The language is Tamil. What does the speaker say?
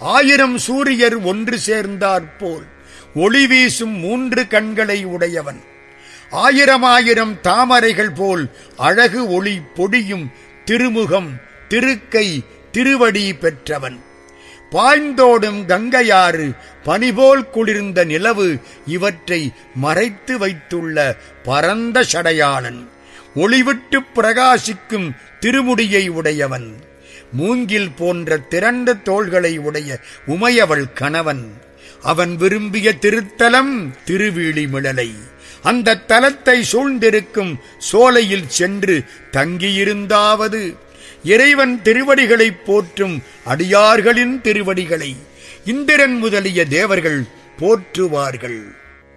ஆயிரம் சூரியர் ஒன்று சேர்ந்தாற்போல் ஒளி வீசும் மூன்று கண்களை உடையவன் ஆயிரம் ஆயிரம் தாமரைகள் போல் அழகு ஒளி பொடியும் திருமுகம் திருக்கை திருவடி பெற்றவன் பாய்ந்தோடும் கங்கையாறு பனிபோல் குளிர்ந்த நிலவு இவற்றை மறைத்து வைத்துள்ள பரந்த சடையாளன் ஒளிவிட்டு பிரகாசிக்கும் திருமுடியை உடையவன் மூங்கில் போன்ற திரண்ட தோள்களை உடைய உமையவள் கணவன் அவன் விரும்பிய திருத்தலம் திருவீழிமிழலை அந்த தலத்தை சூழ்ந்திருக்கும் சோலையில் சென்று தங்கியிருந்தாவது இறைவன் திருவடிகளை போற்றும் அடியார்களின் திருவடிகளை இந்திரன் முதலிய தேவர்கள் போற்றுவார்கள்